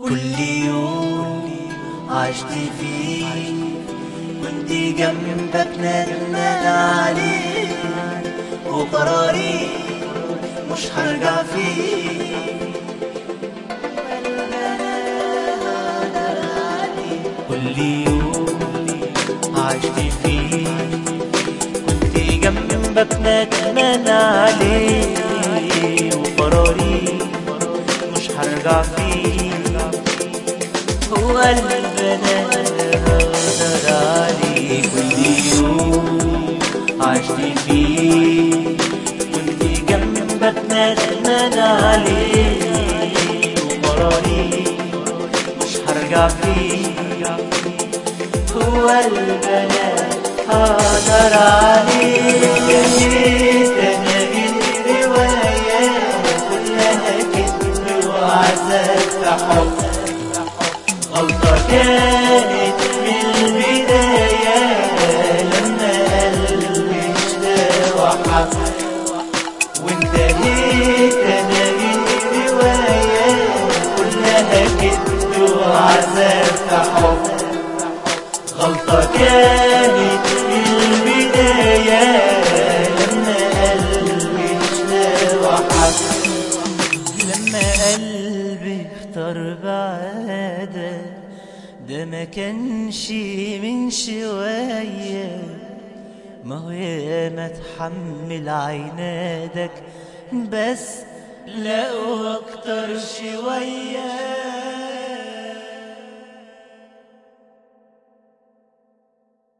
كل يوم عشت فيه كنت جنبك ندمان عليك وقراري مش هرجع فيه كل يوم عشت فيه كنت جنبك ندمان عليه وقراري مش هرجع فيه هو قلبنا هقدر عليه كل يوم عشت فيه كنت جنبك ندمان عليه وقراري مش هرجع فيه هو البنات هقدر عليه جنيت انا بالرواية كلها كذب وعذاب في حب غلطة كانت من البداية لما قلبي اشتاق وحب وانتهيت انا من رواية كلها كذب وعذاب في حب غلطة كانت من البداية لما قلبي اشتاق وحب لما قلبي اختار بعادة ده ما كانش من شوية ما هو ياما تحمل عنادك بس لقوا اكتر شوية